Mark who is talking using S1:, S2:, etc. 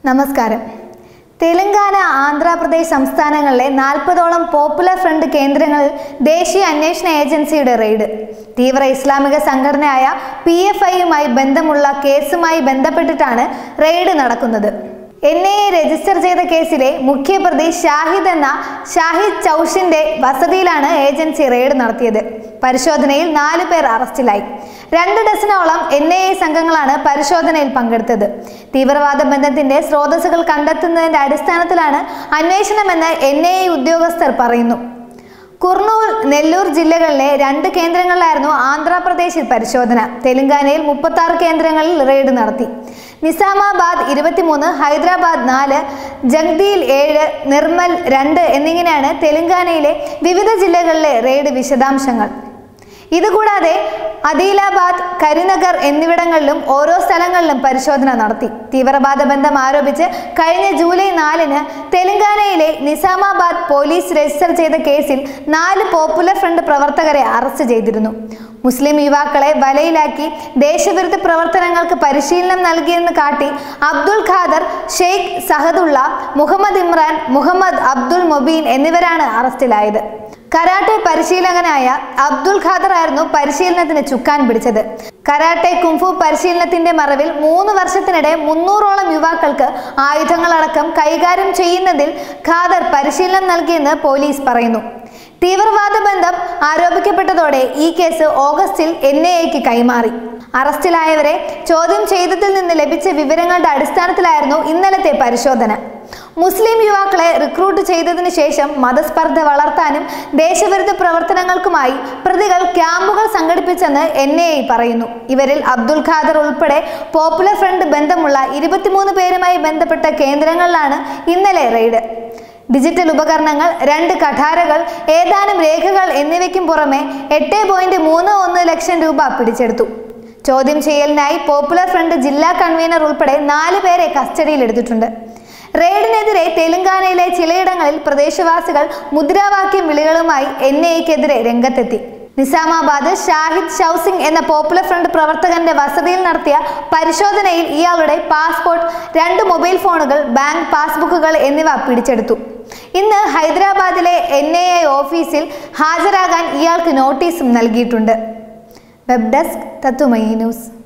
S1: നമസ്കാരം തെലങ്കാന ആന്ധ്രാപ്രദേശ് സംസ്ഥാനങ്ങളിലെ നാൽപ്പതോളം പോപ്പുലർ ഫ്രണ്ട് കേന്ദ്രങ്ങളിൽ ദേശീയ അന്വേഷണ ഏജൻസിയുടെ റെയ്ഡ് തീവ്ര ഇസ്ലാമിക സംഘടനയായ പി എഫ് ഐയുമായി ബന്ധമുള്ള കേസുമായി ബന്ധപ്പെട്ടിട്ടാണ് റെയ്ഡ് നടക്കുന്നത് എൻ ഐ എ രജിസ്റ്റർ ചെയ്ത കേസിലെ മുഖ്യപ്രതി ഷാഹിദ് എന്ന ഷാഹിദ് ചൌഷിന്റെ വസതിയിലാണ് ഏജൻസി റെയ്ഡ് നടത്തിയത് പരിശോധനയിൽ നാല് പേർ അറസ്റ്റിലായി രണ്ട് ഡസനോളം എൻ ഐ എ സംഘങ്ങളാണ് പരിശോധനയിൽ പങ്കെടുത്തത് തീവ്രവാദ ബന്ധത്തിന്റെ സ്രോതസ്സുകൾ കണ്ടെത്തുന്നതിന്റെ അടിസ്ഥാനത്തിലാണ് അന്വേഷണമെന്ന് എൻ ഐ എ ഉദ്യോഗസ്ഥർ പറയുന്നു കുർണൂൽ നെല്ലൂർ ജില്ലകളിലെ രണ്ട് കേന്ദ്രങ്ങളിലായിരുന്നു ആന്ധ്രാപ്രദേശിൽ പരിശോധന തെലങ്കാനയിൽ മുപ്പത്തി ആറ് കേന്ദ്രങ്ങളിൽ റെയ്ഡ് നടത്തി നിസാമാബാദ് ഇരുപത്തിമൂന്ന് ഹൈദരാബാദ് നാല് ജഗ്ദിയിൽ ഏഴ് നിർമ്മൽ രണ്ട് എന്നിങ്ങനെയാണ് തെലങ്കാനയിലെ വിവിധ ജില്ലകളിലെ റെയ്ഡ് വിശദാംശങ്ങൾ ഇതുകൂടാതെ അദീലാബാദ് കരിനഗർ എന്നിവിടങ്ങളിലും ഓരോ സ്ഥലങ്ങളിലും പരിശോധന നടത്തി തീവ്രവാദ ബന്ധം ആരോപിച്ച് കഴിഞ്ഞ ജൂലൈ നാലിന് തെലങ്കാനയിലെ നിസാമാബാദ് പോലീസ് രജിസ്റ്റർ ചെയ്ത കേസിൽ നാല് പോപ്പുലർ ഫ്രണ്ട് പ്രവർത്തകരെ അറസ്റ്റ് ചെയ്തിരുന്നു മുസ്ലിം യുവാക്കളെ വലയിലാക്കി ദേശവിരുദ്ധ പ്രവർത്തനങ്ങൾക്ക് പരിശീലനം നൽകിയെന്ന് കാട്ടി അബ്ദുൾ ഖാദർ ഷെയ്ഖ് സഹദുള്ള മുഹമ്മദ് ഇമ്രാൻ മുഹമ്മദ് അബ്ദുൾ മൊബീൻ എന്നിവരാണ് അറസ്റ്റിലായത് കരാട്ടെ പരിശീലകനായ അബ്ദുൾ ഖാദർ ആയിരുന്നു പരിശീലനത്തിന് ചുക്കാൻ പിടിച്ചത് കരാട്ടെ കുംഫു പരിശീലനത്തിന്റെ മറവിൽ മൂന്ന് വർഷത്തിനിടെ മുന്നൂറോളം യുവാക്കൾക്ക് ആയുധങ്ങളടക്കം കൈകാര്യം ചെയ്യുന്നതിൽ ഖാദർ പരിശീലനം നൽകിയെന്ന് പോലീസ് പറയുന്നു തീവ്രവാദ ബന്ധം ആരോപിക്കപ്പെട്ടതോടെ ഈ കേസ് ഓഗസ്റ്റിൽ എൻ ഐ എക്ക് കൈമാറി അറസ്റ്റിലായവരെ ചോദ്യം ചെയ്തതിൽ നിന്ന് ലഭിച്ച വിവരങ്ങളുടെ അടിസ്ഥാനത്തിലായിരുന്നു ഇന്നലത്തെ പരിശോധന മുസ്ലിം യുവാക്കളെ റിക്രൂട്ട് ചെയ്തതിനു ശേഷം മതസ്പർദ്ധ വളർത്താനും ദേശവിരുദ്ധ പ്രവർത്തനങ്ങൾക്കുമായി പ്രതികൾ ക്യാമ്പുകൾ സംഘടിപ്പിച്ചെന്ന് എൻ ഐ പറയുന്നു ഇവരിൽ അബ്ദുൽ ഖാദർ ഉൾപ്പെടെ പോപ്പുലർ ഫ്രണ്ട് ബന്ധമുള്ള ഇരുപത്തിമൂന്ന് പേരുമായി ബന്ധപ്പെട്ട കേന്ദ്രങ്ങളിലാണ് ഇന്നലെ റെയ്ഡ് ഡിജിറ്റൽ ഉപകരണങ്ങൾ രണ്ട് കഠാരകൾ ഏതാനും രേഖകൾ എന്നിവയ്ക്കും പുറമെ എട്ട് പോയിന്റ് മൂന്ന് ഒന്ന് ലക്ഷം രൂപ പിടിച്ചെടുത്തു ചോദ്യം ചെയ്യലിനായി പോപ്പുലർ ഫ്രണ്ട് ജില്ലാ കൺവീനർ ഉൾപ്പെടെ നാല് പേരെ കസ്റ്റഡിയിലെടുത്തിട്ടുണ്ട് റെയ്ഡിനെതിരെ തെലങ്കാനയിലെ ചിലയിടങ്ങളിൽ പ്രദേശവാസികൾ മുദ്രാവാക്യം വിളികളുമായി എൻ ഐക്കെതിരെ രംഗത്തെത്തി നിസാമാബാദ് ഷാഹിദ് ഷൌസിംഗ് എന്ന പോപ്പുലർ ഫ്രണ്ട് പ്രവർത്തകന്റെ വസതിയിൽ നടത്തിയ പരിശോധനയിൽ ഇയാളുടെ പാസ്പോർട്ട് രണ്ട് മൊബൈൽ ഫോണുകൾ ബാങ്ക് പാസ്ബുക്കുകൾ എന്നിവ പിടിച്ചെടുത്തു ഇന്ന് ഹൈദരാബാദിലെ എൻ ഐ എ ഓഫീസിൽ ഹാജരാകാൻ ഇയാൾക്ക് നോട്ടീസും നൽകിയിട്ടുണ്ട് വെബ് ഡെസ്ക് തത്തുമയി ന്യൂസ്